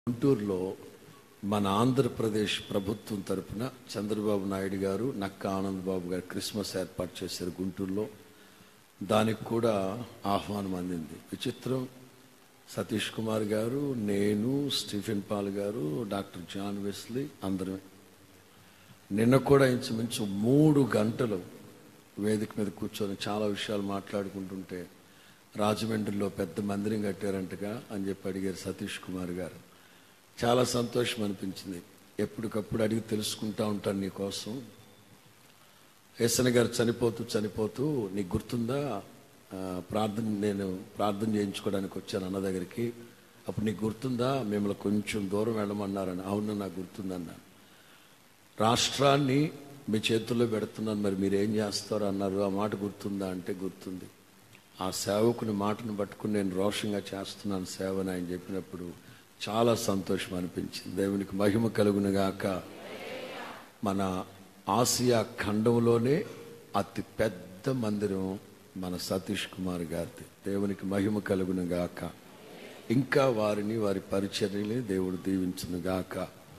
గుంటూరులో మన ఆంధ్రప్రదేశ్ ప్రభుత్వం తరపున చంద్రబాబు నాయుడు గారు నక్క ఆనంద్ బాబు గారు క్రిస్మస్ ఏర్పాటు చేశారు గుంటూరులో దానికి కూడా ఆహ్వానం అందింది విచిత్రం సతీష్ కుమార్ గారు నేను స్టీఫెన్ పాల్ గారు డాక్టర్ జాన్ వెస్లీ అందరమే నిన్న కూడా ఇంచుమించు మూడు గంటలు వేదిక మీద కూర్చొని చాలా విషయాలు మాట్లాడుకుంటుంటే రాజమండ్రిలో పెద్ద మందిరం కట్టారంటగా అని చెప్పి అడిగారు సతీష్ కుమార్ గారు చాలా సంతోషం అనిపించింది ఎప్పటికప్పుడు అడిగి తెలుసుకుంటా ఉంటాను నీకోసం ఏసన గారు చనిపోతూ చనిపోతూ నీకు గుర్తుందా ఆ, ప్రార్థన నేను ప్రార్థన చేయించుకోవడానికి వచ్చాను అన్న దగ్గరికి అప్పుడు నీకు గుర్తుందా మిమ్మల్ని కొంచెం దూరం వెళ్ళమన్నారని అవును నాకు గుర్తుందన్నాను రాష్ట్రాన్ని మీ చేతుల్లో పెడుతున్నాను మరి మీరు ఏం చేస్తారు అన్నారు ఆ మాట గుర్తుందా అంటే గుర్తుంది ఆ సేవకుని మాటను పట్టుకుని నేను రోషంగా చేస్తున్నాను సేవని ఆయన చెప్పినప్పుడు చాలా సంతోషం అనిపించింది దేవునికి మహిమ కలుగునుగాక మన ఆసియా ఖండంలోనే అతి పెద్ద మందిరం మన సతీష్ కుమార్ గారిది దేవునికి మహిమ కలుగునుగాక ఇంకా వారిని వారి పరిచర్యని దేవుడు దీవించునుగాక